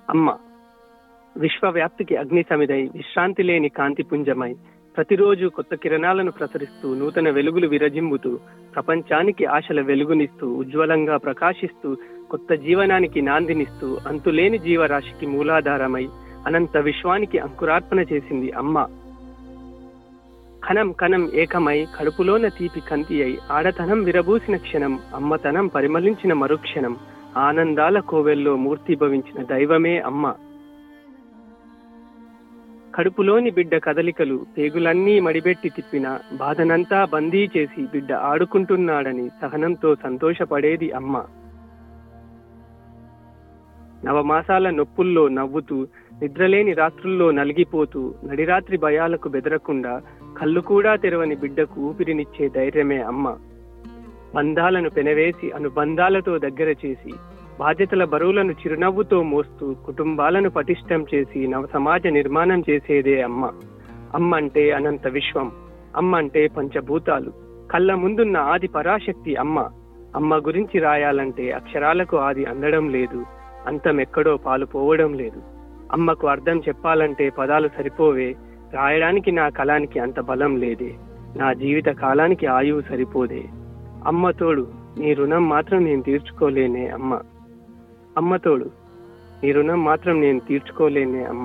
అమ్మ విశ్వవ్యాప్తికి అగ్ని సమిదై విశ్రాంతి లేని కాంతి పుంజమై ప్రతిరోజు కొత్త కిరణాలను ప్రసరిస్తూ నూతన వెలుగులు విరజిమ్ముతూ ప్రపంచానికి ఆశల వెలుగునిస్తూ ఉజ్వలంగా ప్రకాశిస్తూ కొత్త జీవనానికి నాందినిస్తూ అంతులేని జీవరాశికి మూలాధారమై అనంత విశ్వానికి అంకురార్పణ చేసింది అమ్మ కణం కణం ఏకమై కడుపులోన తీపి కంతి అయి ఆడతనం విరబూసిన క్షణం అమ్మతనం పరిమళించిన మరుక్షణం ఆనందాల కోవెల్లో మూర్తిభవించిన దైవమే అమ్మ కడుపులోని బిడ్డ కదలికలు పేగులన్నీ మడిబెట్టి తిప్పిన బాధనంతా బందీ చేసి బిడ్డ ఆడుకుంటున్నాడని సహనంతో సంతోషపడేది అమ్మ నవమాసాల నొప్పుల్లో నవ్వుతూ నిద్రలేని రాత్రుల్లో నలిగిపోతూ నడిరాత్రి భయాలకు బెదరకుండా కళ్ళు కూడా తెరవని బిడ్డకు ఊపిరినిచ్చే ధైర్యమే అమ్మ బంధాలను పెనవేసి అనుబంధాలతో దగ్గర చేసి బాధ్యతల బరువులను చిరునవ్వుతో మోస్తూ కుటుంబాలను పటిష్టం చేసి నవ సమాజ నిర్మాణం చేసేదే అమ్మ అమ్మ అంటే అనంత విశ్వం అమ్మ అంటే పంచభూతాలు కళ్ళ ముందున్న ఆది పరాశక్తి అమ్మ అమ్మ గురించి రాయాలంటే అక్షరాలకు ఆది అందడం లేదు అంతం ఎక్కడో పాలు పోవడం లేదు అమ్మకు అర్థం చెప్పాలంటే పదాలు సరిపోవే రాయడానికి నా కళానికి అంత బలం లేదే నా జీవిత కాలానికి ఆయువు సరిపోదే అమ్మ తోడు నీ రుణం మాత్రం నేను తీర్చుకోలేనే అమ్మ అమ్మ తోడు నీ రుణం మాత్రం నేను తీర్చుకోలేనే అమ్మ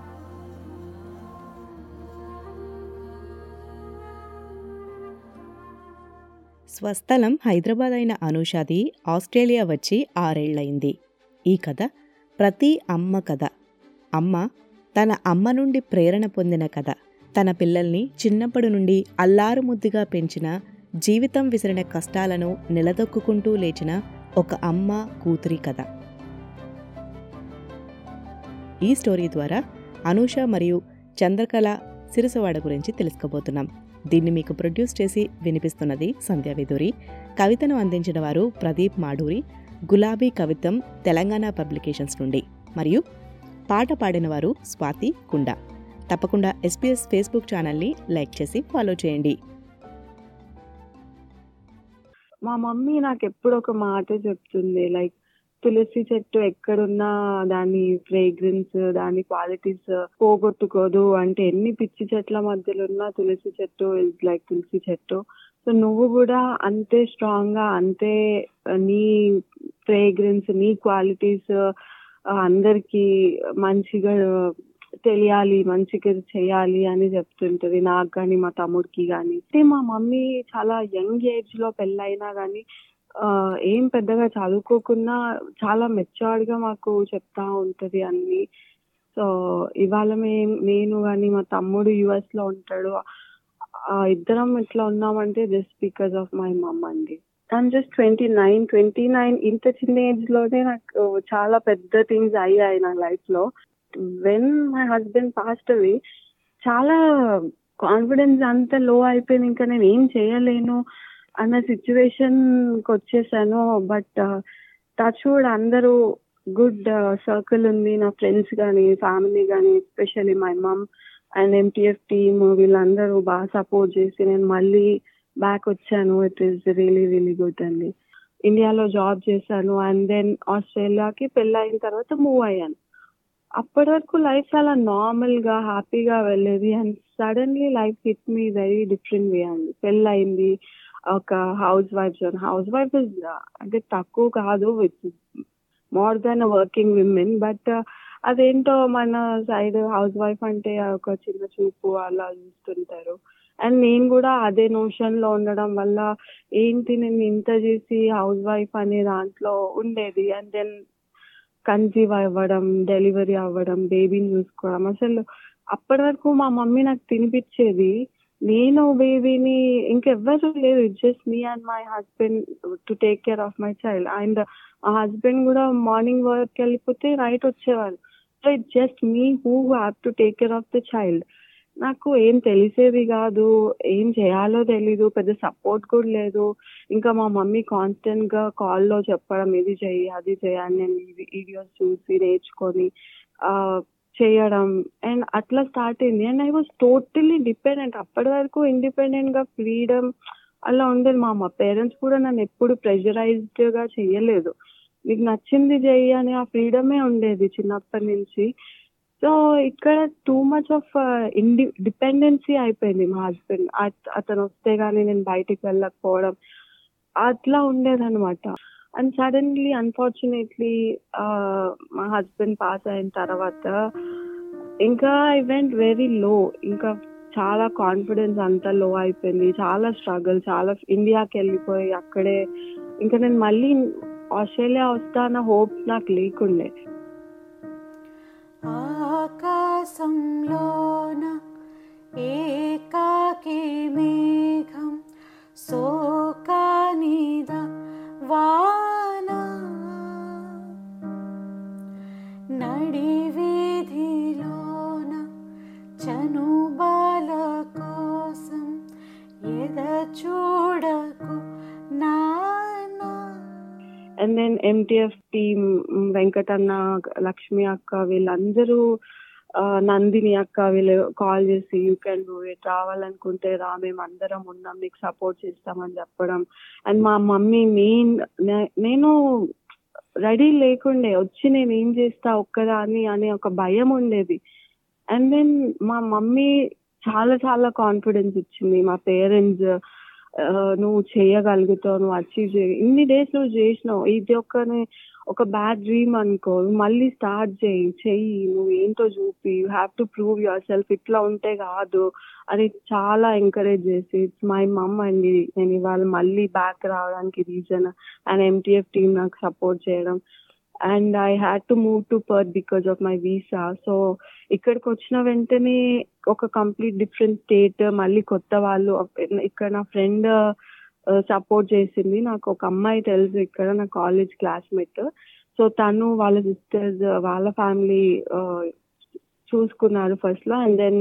స్వస్థలం హైదరాబాద్ అయిన అనూషాది ఆస్ట్రేలియా వచ్చి ఆరేళ్లయింది ఈ కథ ప్రతి అమ్మ కథ అమ్మ తన అమ్మ నుండి ప్రేరణ పొందిన కథ తన పిల్లల్ని చిన్నప్పటి నుండి అల్లారు ముద్దుగా పెంచిన జీవితం విసిరిన కష్టాలను నిలదొక్కుంటూ లేచిన ఒక అమ్మ కూతురి కథ ఈ స్టోరీ ద్వారా అనూష మరియు చంద్రకళ సిరసవాడ గురించి తెలుసుకోబోతున్నాం దీన్ని మీకు ప్రొడ్యూస్ చేసి వినిపిస్తున్నది సంధ్యావేదూరి కవితను అందించిన వారు ప్రదీప్ మాడూరి గులాబీ కవితం తెలంగాణ పబ్లికేషన్స్ నుండి మరియు పాట పాడిన వారు స్వాతి కుండ తప్పకుండా ఎస్పీఎస్ ఫేస్బుక్ ఛానల్ని లైక్ చేసి ఫాలో చేయండి మా మమ్మీ నాకు ఎప్పుడు ఒక మాట చెప్తుంది లైక్ తులసి చెట్టు ఎక్కడున్నా దాని ఫ్రేగ్రెన్స్ దాని క్వాలిటీస్ పోగొట్టుకోదు అంటే ఎన్ని పిచ్చి చెట్ల మధ్యలో ఉన్నా తులసి చెట్టు ఇస్ లైక్ తులసి చెట్టు సో నువ్వు కూడా అంతే స్ట్రాంగ్ గా అంతే నీ ఫ్రేగ్రెన్స్ నీ క్వాలిటీస్ అందరికి మంచిగా తెలియాలి మంచిగా చేయాలి అని చెప్తుంటది నాకు కానీ మా తమ్ముడికి కానీ అంటే మా మమ్మీ చాలా యంగ్ ఏజ్ లో పెళ్ళైనా కానీ ఏం పెద్దగా చదువుకోకున్నా చాలా మెచ్యూర్డ్ గా మాకు చెప్తా ఉంటది అన్ని సో ఇవాళ మేము నేను కానీ మా తమ్ముడు యుఎస్ లో ఉంటాడు ఇద్దరం ఇట్లా ఉన్నామంటే just because of my mom అండి I'm just twenty nine twenty nine ఇంత చిన్న ఏజ్ లోనే నాకు చాలా పెద్ద థింగ్స్ అయ్యాయి నా లైఫ్ లో వెన్ మై హస్బెండ్ పాస్ట్ అవి చాలా కాన్ఫిడెన్స్ అంత లో అయిపోయింది ఇంకా నేను ఏం చేయలేను అన్న సిచ్యువేషన్ కి వచ్చేసాను బట్ టచ్ వుడ్ అందరూ గుడ్ సర్కిల్ ఉంది నా ఫ్రెండ్స్ కానీ ఫ్యామిలీ కానీ especially my mom and MTF team వీళ్ళందరూ బాగా సపోర్ట్ చేసి నేను మళ్ళీ బ్యాక్ వచ్చాను it is really really good అండి ఇండియాలో జాబ్ చేశాను అండ్ దెన్ ఆస్ట్రేలియాకి పెళ్ళైన తర్వాత మూవ్ అయ్యాను అప్పటి వరకు లైఫ్ చాలా నార్మల్ గా హ్యాపీగా వెళ్ళేది and suddenly life hit me very different way అండి పెళ్ళయింది ఒక హౌస్ వైఫ్ హౌస్ వైఫ్ అంటే తక్కువ కాదు with more than working women but అదేంటో మన సైడ్ హౌస్ వైఫ్ అంటే ఒక చిన్న చూపు అలా చూస్తుంటారు అండ్ నేను కూడా అదే నోషన్ లో ఉండడం వల్ల ఏంటి నేను ఇంత చేసి హౌస్ వైఫ్ అనే దాంట్లో ఉండేది అండ్ దెన్ కన్సీవ్ అవ్వడం డెలివరీ అవ్వడం బేబీని చూసుకోవడం అసలు అప్పటి వరకు మా మమ్మీ నాకు తినిపించేది నేను బేబీని ఇంకెవ్వరు లేదు it just me and my husband to take care of my child and మా హస్బెండ్ కూడా మార్నింగ్ వర్క్ వెళ్ళిపోతే నైట్ వచ్చేవారు so it just me who have to take care of the child నాకు ఏం తెలిసేది కాదు ఏం చేయాలో తెలీదు పెద్ద సపోర్ట్ కూడా లేదు ఇంకా మా మమ్మీ కాన్స్టెంట్ గా కాల్లో చెప్పడం ఇది చెయ్యి అది చేయాలి నేను వీడియోస్ చూసి నేర్చుకొని చేయడం అండ్ అట్లా స్టార్ట్ అయింది and I was totally dependent అప్పటి వరకు ఇండిపెండెంట్ గా ఫ్రీడమ్ అలా ఉండేది మా మా పేరెంట్స్ కూడా నన్ను ఎప్పుడు ప్రెషరైజ్డ్ గా చెయ్యలేదు నీకు నచ్చింది చెయ్యి అని ఆ ఫ్రీడమే ఉండేది చిన్నప్పటి నుంచి సో ఇక్కడ too much of independency అయిపోయింది మా హస్బెండ్ అతను వస్తే గానీ నేను బయటికి వెళ్ళకపోవడం అట్లా ఉండేదన్నమాట అండ్ సడన్లీ అన్ఫార్చునేట్లీ మా హస్బెండ్ పాస్ అయిన తర్వాత ఇంకా ఐ వెంట్ వెరీ లో ఇంకా చాలా కాన్ఫిడెన్స్ అంతా లో అయిపోయింది చాలా స్ట్రగుల్ చాలా ఇండియాకి వెళ్ళిపోయి అక్కడే ఇంకా నేను మళ్ళీ ఆస్ట్రేలియా వస్తా అన్న హోప్ నాకు లేకుండే ఆకాశంలోన ఏకాకి మేఘం సోకానిద వాన నడి వీధిలోన చనుబాల కోసం ఎద చూడకు నానా and then MTF team Venkatanna Lakshmi అక్క వీళ్ళందరూ ఆ, నందిని అక్క వీళ్ళు కాల్ చేసి యూ కెన్ డూ ఇట్ రావాలనుకుంటే రా మేము అందరం ఉన్నాం నీకు సపోర్ట్ చేస్తామని చెప్పడం అండ్ మా మమ్మీ మెయిన్ నేను రెడీ లేకుండే వచ్చి నేను ఏం చేస్తా ఒక్కదాన్ని అనే ఒక భయం ఉండేది అండ్ దెన్ మా మమ్మీ చాలా చాలా కాన్ఫిడెన్స్ ఇచ్చింది మా పేరెంట్స్ నువ్వు చేయగలుగుతావు నువ్వు అచీవ్ చేయ ఇన్ని డేస్ నువ్వు చేసినావు ఇది ఒక ఒక బ్యాడ్ డ్రీమ్ అనుకో నువ్వు మళ్ళీ స్టార్ట్ చేయి చెయ్యి నువ్వు ఏంటో చూపి you have to prove yourself ఇట్లా ఉంటే కాదు అని చాలా ఎంకరేజ్ చేసి ఇట్స్ మై మమ్ అండి నేను ఇవాళ మళ్ళీ బ్యాక్ రావడానికి రీజన్ అండ్ ఎంటీఎఫ్ టీమ్ నాకు సపోర్ట్ చేయడం and I had to move to Perth because of my visa so ఇక్కడికి వచ్చిన వెంటనే ఒక కంప్లీట్ డిఫరెంట్ స్టేట్ మళ్ళీ కొత్త వాళ్ళు ఇక్కడ నా ఫ్రెండ్ సపోర్ట్ చేసింది నాకు ఒక అమ్మాయి తెలుసు ఇక్కడ నా కాలేజ్ క్లాస్మేట్ సో తను వాళ్ళ సిస్టర్స్ వాళ్ళ ఫ్యామిలీ చూసుకున్నారు ఫస్ట్ లో అండ్ దెన్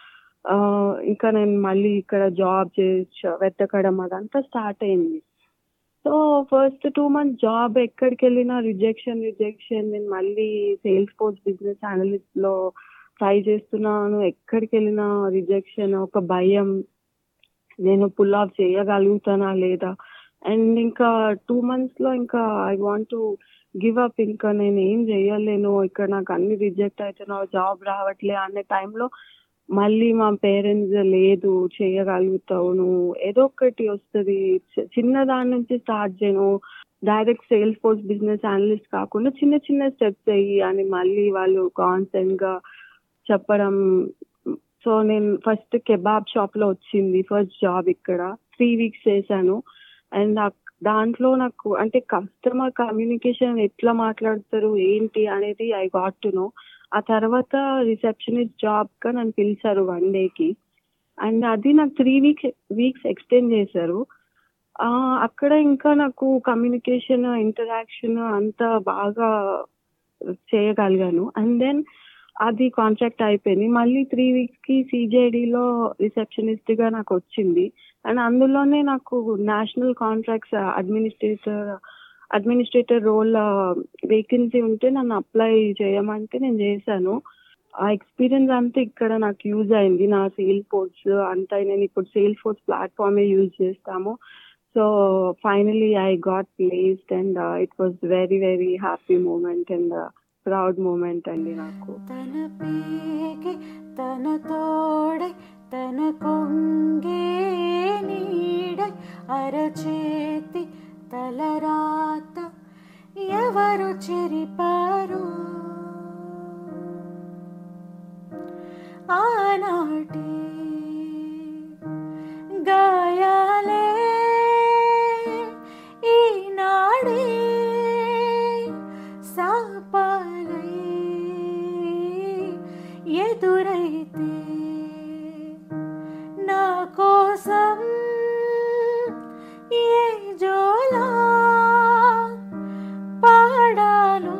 ఇంకా నేను మళ్ళీ ఇక్కడ జాబ్ చేసి వెతకడం అదంతా స్టార్ట్ అయింది so first two months job ఎక్కడికి వెళ్ళినా రిజెక్షన్ రిజెక్షన్ నేను మళ్ళీ సేల్స్ ఫోర్స్ బిజినెస్ అనలిస్ట్ లో ట్రై చేస్తున్నాను ఎక్కడికి వెళ్ళినా రిజెక్షన్ ఒక భయం నేను పుల్ ఆఫ్ చేయగలుగుతానా లేదా అండ్ ఇంకా టూ మంత్స్ లో ఇంకా I want to give up ఇంకా నేను ఏం చేయలేను ఇక్కడ నాకు అన్ని రిజెక్ట్ అవుతున్నావు జాబ్ రావట్లే అనే టైంలో మళ్ళీ మా పేరెంట్స్ లేదు చేయగలుగుతావు నువ్వు ఏదో ఒకటి వస్తుంది చిన్న దాని నుంచి స్టార్ట్ చేయను direct sales force business analyst కాకుండా చిన్న చిన్న స్టెప్స్ అయ్యి అని మళ్ళీ వాళ్ళు కాన్స్టెంట్ గా చెప్పడం సో నేను ఫస్ట్ కెబాబ్ షాప్ లో వచ్చింది ఫస్ట్ జాబ్ ఇక్కడ త్రీ వీక్స్ చేశాను అండ్ దాంట్లో నాకు అంటే కస్టమర్ కమ్యూనికేషన్ ఎట్లా మాట్లాడతారు ఏంటి అనేది ఐ గాట్ టు నో ఆ తర్వాత రిసెప్షనిస్ట్ జాబ్ గా నన్ను పిలిచారు వన్ డేకి అండ్ అది నాకు త్రీ వీక్స్ వీక్స్ ఎక్స్టెండ్ చేశారు అక్కడ ఇంకా నాకు కమ్యూనికేషన్ ఇంటరాక్షన్ అంతా బాగా చేయగలిగాను అండ్ దెన్ అది కాంట్రాక్ట్ అయిపోయింది మళ్ళీ త్రీ వీక్స్ కి సిజేడిలో రిసెప్షనిస్ట్ గా నాకు వచ్చింది అండ్ అందులోనే నాకు national contracts administrator administrator role vacancy ఉంటే నన్ను అప్లై చేయమంటే నేను చేశాను ఆ ఎక్స్పీరియన్స్ అంతా ఇక్కడ నాకు యూజ్ అయింది నా సేల్ ఫోర్స్ అంతా నేను ఇప్పుడు సేల్ ఫోర్స్ ప్లాట్ఫామే యూజ్ చేస్తాము so finally I got placed and it was very very happy moment and proud moment అండి నాకు తన పేగి తన తోడై తన కొంగే నీడై అరచేతి తలరాత ఎవరు చెరిపారు ఆనాటి గాయాలే ఈనాడే సాపాలై ఎదురైతే నా కోసం ఏ జోలా పాడాలో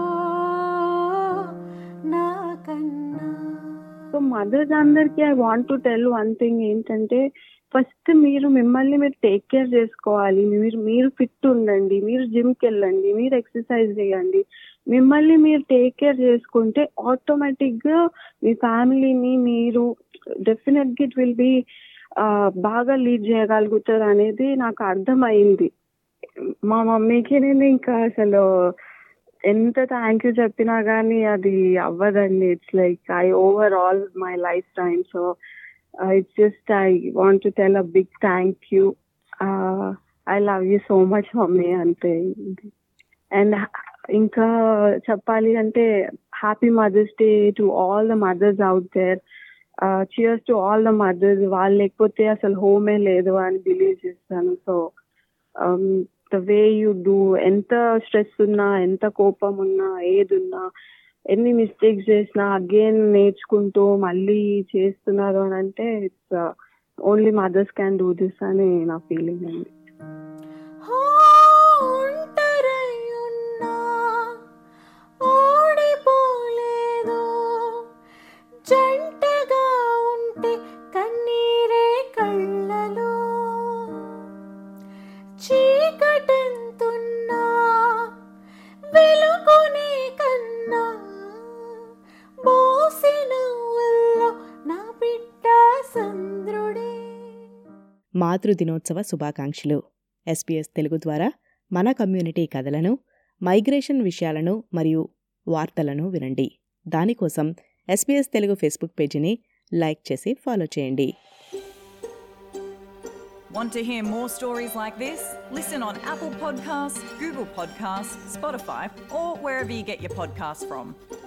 నాకన్నా సో మదర్స్ అందరికి I want to tell one thing ఏంటంటే ఫస్ట్ మీరు మిమ్మల్ని మీరు టేక్ కేర్ చేసుకోవాలి మీరు మీరు ఫిట్ ఉండండి మీరు జిమ్కి వెళ్ళండి మీరు ఎక్సర్సైజ్ చేయండి మిమ్మల్ని మీరు టేక్ కేర్ చేసుకుంటే ఆటోమేటిక్ గా మీ ఫ్యామిలీని మీరు డెఫినెట్ గా ఇట్ విల్ బి బాగా లీడ్ చేయగలుగుతారు అనేది నాకు అర్థమైంది మా మమ్మీకి నేను ఇంకా అసలు ఎంత థ్యాంక్ యూ చెప్పినా కానీ అది అవ్వదండి it's like I over all my life time so it's just I want to tell a big thank you I love you so much mummy అంతే అండ్ ఇంకా చెప్పాలి అంటే happy mothers day to all the mothers out there cheers to all the mothers వాళ్ళు లేకపోతే అసలు హోమే లేదు అని బిలీవ్ చేస్తాను so the way you do ఎంత స్ట్రెస్ ఉన్నా ఎంత కోపం ఉన్నా ఏది ఉన్నా ఎన్ని మిస్టేక్స్ చేసినా అగైన్ నేర్చుకుంటూ మళ్ళీ చేస్తున్నారు అని అంటే it's only mothers can do this అని నా ఫీలింగ్ అండి హో ఒంటరై ఉన్నా ఓడిపోలేదు జంటగా ఉంటే కన్నీరే కళ్ళలో చీకటెంతున్నా వెలుగునే కన్నా బోసిన నా బిడ్డ సంద్రుడే మాతృ దినోత్సవ శుభాకాంక్షలు ఎస్పీఎస్ తెలుగు ద్వారా మన కమ్యూనిటీ కథలను మైగ్రేషన్ విషయాలను మరియు వార్తలను వినండి దానికోసం ఎస్పీఎస్ తెలుగు ఫేస్బుక్ పేజీని లైక్ చేసి ఫాలో చేయండి Want to hear more stories like this? Listen on Apple Podcasts, Google Podcasts, Spotify, or wherever you get your podcasts from.